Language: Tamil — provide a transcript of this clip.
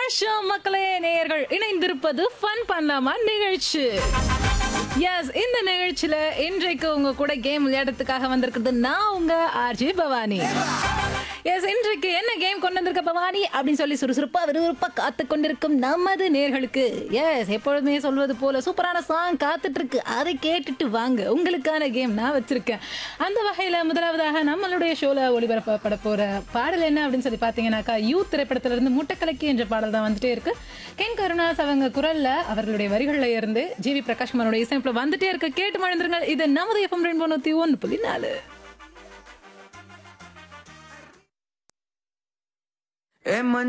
வணக்கம் மக்களே நேயர்கள் இணைந்திருப்பது ஃபன் பண்ணலாமா நிகழ்ச்சி எஸ் இந்த நிகழ்ச்சியில இன்றைக்கு உங்க கூட கேம் விளையாடுறதுக்காக வந்திருக்குது நான் உங்க ஆர்ஜி பவானி எஸ் இன்றைக்கு என்ன கேம் கொண்டு வந்திருக்க பவானி அப்படின்னு சொல்லி சுறுசுறுப்பா விறுவிறுப்பா காத்து கொண்டிருக்கும் நமது நேர்களுக்கு எஸ் எப்பொழுதுமே சொல்வது போல சூப்பரான சாங் காத்துட்டு இருக்கு அதை கேட்டுட்டு வாங்க உங்களுக்கான கேம் நான் வச்சிருக்கேன் அந்த வகையில முதலாவதாக நம்மளுடைய ஷோல ஒளிபரப்பப்பட போற பாடல் என்ன அப்படின்னு சொல்லி பாத்தீங்கன்னாக்கா யூத் திரைப்படத்துல இருந்து முட்டைக்கலக்கி என்ற பாடல் தான் வந்துட்டே இருக்கு கென் கருணாஸ் அவங்க குரல்ல அவர்களுடைய வரிகள்ல இருந்து ஜிவி பிரகாஷ்குமாரோட இசையமைப்புல வந்துட்டே இருக்கு கேட்டு மழந்துருங்க இது நமது எஃப்எம் ரெண்டு நூத்தி ஒன்று புள்ளி நாலு Es mañana.